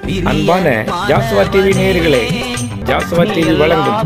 அன்பான ஜாஸ்வா டிவி நேயர்களே ஜாஸ்வா டிவி வழங்கும்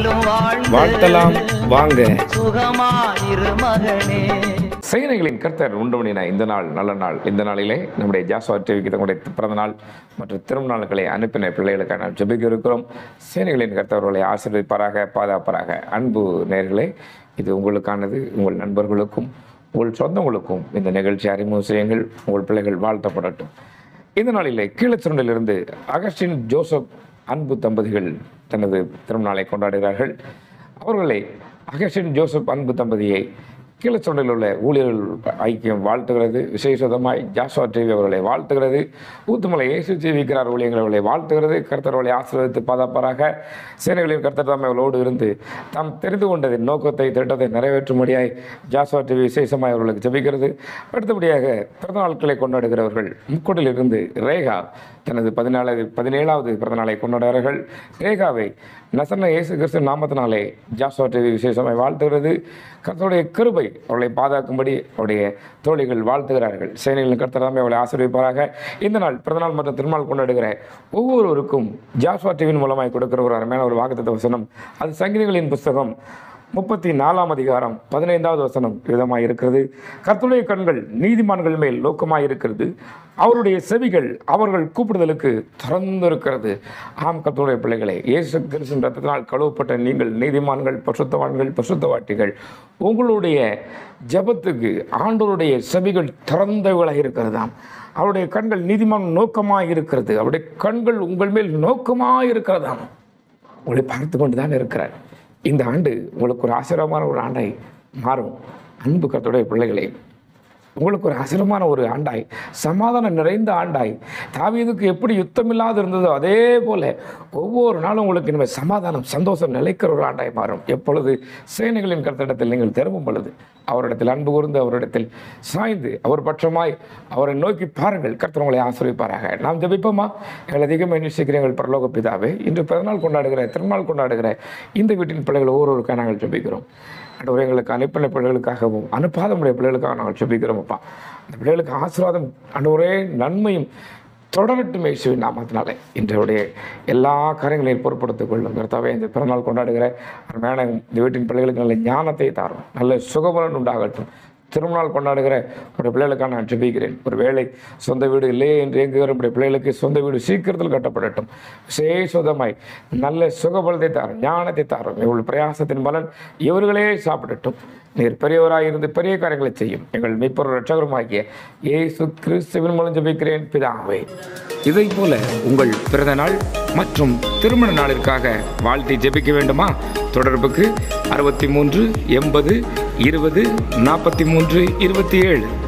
வாழ்த்தலாம் வாங்க சுகமாயிரு மகனே சேனைகளின் கர்த்தர் உண்டு பண்ணின இந்த நாள் நல்ல நாள் இந்த நாளிலே நம்முடைய ஜாஸ்வா டிவிக்கு தங்களுடைய பிறந்த நாள் மற்றும் திரும்ப நாட்களை அனுப்பின பிள்ளைகளுக்காக நாம் ஜெபிக்க இருக்கிறோம் சேனைகளின் கர்த்தர்களை ஆசீர்வதிப்பாராக பாதுகாப்பாராக அன்பு நேர்களே இது உங்களுக்கானது உங்கள் நண்பர்களுக்கும் உங்கள் சொந்தங்களுக்கும் இந்த நிகழ்ச்சி அறிமுகம் செய்யுங்கள் உங்கள் பிள்ளைகள் வாழ்த்தப்படட்டும் இந்த நாளிலே கீழச்சுரண்டிலிருந்து அகஸ்டின் ஜோசப் அன்பு தம்பதிகள் தனது திருநாளை கொண்டாடுகிறார்கள் அவர்களை அகஸ்டின் ஜோசப் அன்பு தம்பதியை கீழச்சுரண்டில் உள்ள ஊழியர்கள் ஐக்கியம் வாழ்த்துகிறது விசேஷதமாய் ஜாஸ்வா டிவி அவர்களை வாழ்த்துகிறது ஊத்துமலை இயேசு ஜீவிக்கிறார் ஊழியங்கள் அவர்களை வாழ்த்துகிறது கர்த்தர் அவர்களை ஆசீர்வதித்து பாதாப்பாராக சேனைகளின் கர்த்தர் தாமே அவர்களோடு இருந்து தாம் தெரிந்து கொண்டதின் நோக்கத்தை திட்டத்தை நிறைவேற்றும்படியாய் ஜாஸ்வா டிவி விசேஷமாய் அவர்களுக்கு ஜெபிக்கிறது அடுத்தபடியாக பிறந்த நாட்களை கொண்டாடுகிறவர்கள் முக்கோட்டிலிருந்து ரேகா தனது பதினாலாவது பதினேழாவது பிறந்தநாளை கொண்டாடுகிறார்கள் ரேகாவை நசன இயேசு கிறிஸ்து நாமத்தினாலே ஜாஸ்வா டிவி விசேஷமாய் வாழ்த்துகிறது கர்த்தருடைய கிருபை அவர்களை பாதுகாக்கும்படி அவருடைய தோழிகள் வாழ்த்துகிறார்கள் சேனைகளின் கர்த்தராமே அவளை ஆசீர்விப்பாராக இந்த நாள் பிறந்தநாள் மற்றும் திருநாள் கொண்டாடுகிற ஒவ்வொருவருக்கும் ஜாஸ்வா டிவியின் மூலமாய் கொடுக்கிற ஒரு அருமையான ஒரு வாக்குத்த வசனம் அது சங்கீதங்களின் புஸ்தகம் முப்பத்தி நாலாம் அதிகாரம் பதினைந்தாவது வசனம் விதமாக இருக்கிறது கர்த்தருடைய கண்கள் நீதிமான்கள் மேல் நோக்கமாக இருக்கிறது அவருடைய செவிகள் அவர்கள் கூப்பிடுதலுக்கு திறந்திருக்கிறது ஆம் கர்த்தருடைய பிள்ளைகளே இயேசு கிறிஸ்துவின் ரத்தத்தினால் கழுவப்பட்ட நீங்கள் நீதிமான்கள் பசுத்தவான்கள் பசுத்தவாட்டிகள் உங்களுடைய ஜெபத்துக்கு ஆண்டவருடைய செவிகள் திறந்தவர்களாக இருக்கிறதாம் அவருடைய கண்கள் நீதிமான் நோக்கமாக இருக்கிறது அவருடைய கண்கள் உங்கள் மேல் நோக்கமாக இருக்கிறதாம் உங்களை பார்த்து கொண்டு தான் இருக்கிறார் இந்த ஆண்டு உங்களுக்கு ஒரு ஆசிரமான ஒரு ஆண்டாய் மாறும் அன்பு கத்துடைய பிள்ளைகளே உங்களுக்கு ஒரு அசிரமான ஒரு ஆண்டாய் சமாதானம் நிறைந்த ஆண்டாய் தாவீதுக்கு எப்படி யுத்தம் இல்லாது இருந்ததோ அதே போல ஒவ்வொரு நாளும் உங்களுக்கு இனிமேல் சமாதானம் சந்தோஷம் நிலைக்கிற ஒரு ஆண்டாய் மாறும் எப்பொழுது சேனைகளின் கருத்திடத்தில் நீங்கள் திரும்பும் பொழுது அவரிடத்தில் அன்பு கூர்ந்து அவரிடத்தில் சாய்ந்து அவர் பட்சமாய் அவரை நோக்கி பாருங்கள் கர்த்தர் உங்களை ஆசிரியப்பாராக நாம் ஜெபிப்போமா எங்கள் அதிகமாக நேசிக்கிற எங்கள் பரலோக பிதாவே இன்று பிறந்தநாள் கொண்டாடுகிற திருநாள் கொண்டாடுகிற இந்த வீட்டின் பிள்ளைகள் ஒவ்வொருவருக்காக நாங்கள் ஜெபிக்கிறோம் ஆண்டவரே எங்களுக்கு அனுப்பின பிள்ளைகளுக்காகவும் அனுப்பாத முடிய பிள்ளைகளுக்காக நாங்கள் ஜெபிக்கிறோம் அப்பா அந்த பிள்ளைகளுக்கு ஆசீர்வாதம் ஆண்டவரே நன்மையும் தொடரட்டும் இயேசுவின் நாமத்தினாலே இன்றைய எல்லா காரியங்களையும் பொருட்படுத்திக் கொள்ளும் கர்த்தாவே இந்த பிறநாள் கொண்டாடுகிற அருமையான இந்த வீட்டின் பிள்ளைகளுக்கு நல்ல ஞானத்தை தாரும் நல்ல சுகபலன் உண்டாகட்டும் திருமணம் கொண்டாடுகிற உடைய பிள்ளைகளுக்காக நான் ஜெபிக்கிறேன் ஒரு வேளை சொந்த வீடு இல்லையே என்று எங்குகிற உடைய பிள்ளைகளுக்கு சொந்த வீடு சீக்கிரத்தில் கட்டப்படட்டும் விசேஷமாய் நல்ல சுகபலத்தை தாரும் ஞானத்தை தாரும் இவள் பிரயாசத்தின் பலன் இவர்களே சாப்பிடட்டும் நீர் பெரியவராய் இருந்து பெரிய காரியங்களை செய்யும் எங்கள் மெய்ப்பொருள் ரட்சகருமாகிய இயேசு கிறிஸ்துவின் மூலம் ஜெபிக்கிறேன் பிதாவே இதை போல உங்கள் பிறந்த நாள் மற்றும் திருமண நாளிற்காக வாழ்த்தி ஜெபிக்க வேண்டுமா தொடர்புக்கு அறுபத்தி மூன்று எண்பது இருபது நாற்பத்தி மூன்று இருபத்தி ஏழு